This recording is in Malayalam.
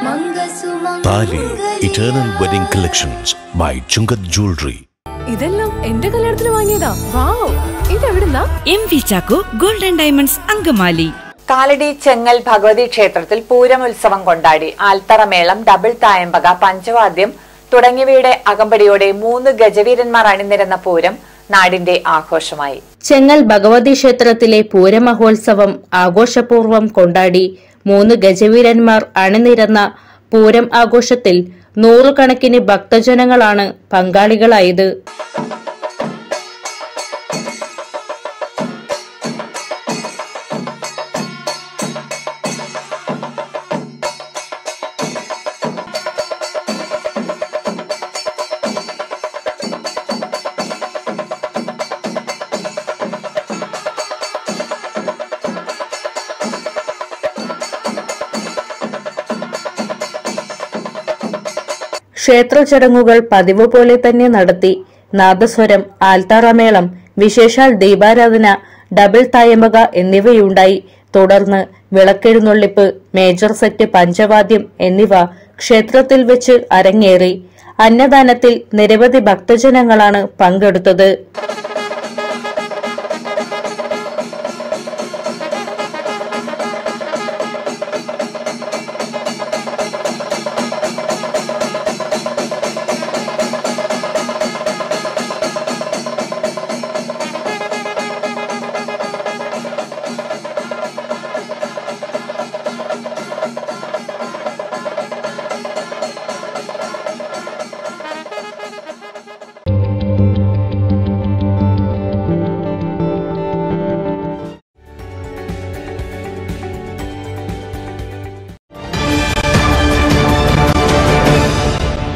താലി eternal wedding collections by Chungath jewellery ഇതെല്ലാം എന്റെ കല്യാണത്തിന് വാങ്ങിയതാ വാവ് ഇതെവിടുന്നാ M V Chacko golden diamonds Angamaly Kalady Chengal Bhagavathi ക്ഷേത്രത്തിൽ പൂരം ഉത്സവം കൊണ്ടാടി ആൽത്തറമേളം ഡബിൾ തായമ്പക പഞ്ചവാദ്യം തുടങ്ങിയവയുടെ അകമ്പടിയോടെ മൂന്ന് ഗജവീരന്മാർ അണിനിരന്ന പൂരം നാടിന്റെ ആഘോഷമായി ചെങ്ങൽ ഭഗവതി ക്ഷേത്രത്തിലെ പൂരമഹോത്സവം ആഘോഷപൂർവ്വം കൊണ്ടാടി മൂന്ന് ഗജവീരന്മാർ അണിനിരന്ന പൂരം ആഘോഷത്തിൽ നൂറുകണക്കിന് ഭക്തജനങ്ങളാണ് പങ്കാളികളായത് ക്ഷേത്ര ചടങ്ങുകൾ പതിവ് പോലെ തന്നെ നടത്തി നാദസ്വരം ആൽത്താറമേളം വിശേഷാൽ ദീപാരാധന ഡബിൾ തായമ്പക എന്നിവയുണ്ടായി തുടർന്ന് വിളക്കെഴുന്നള്ളിപ്പ് മേജർ സെറ്റ് പഞ്ചവാദ്യം എന്നിവ ക്ഷേത്രത്തിൽ വെച്ച് അരങ്ങേറി അന്നദാനത്തിൽ നിരവധി ഭക്തജനങ്ങളാണ് പങ്കെടുത്തത്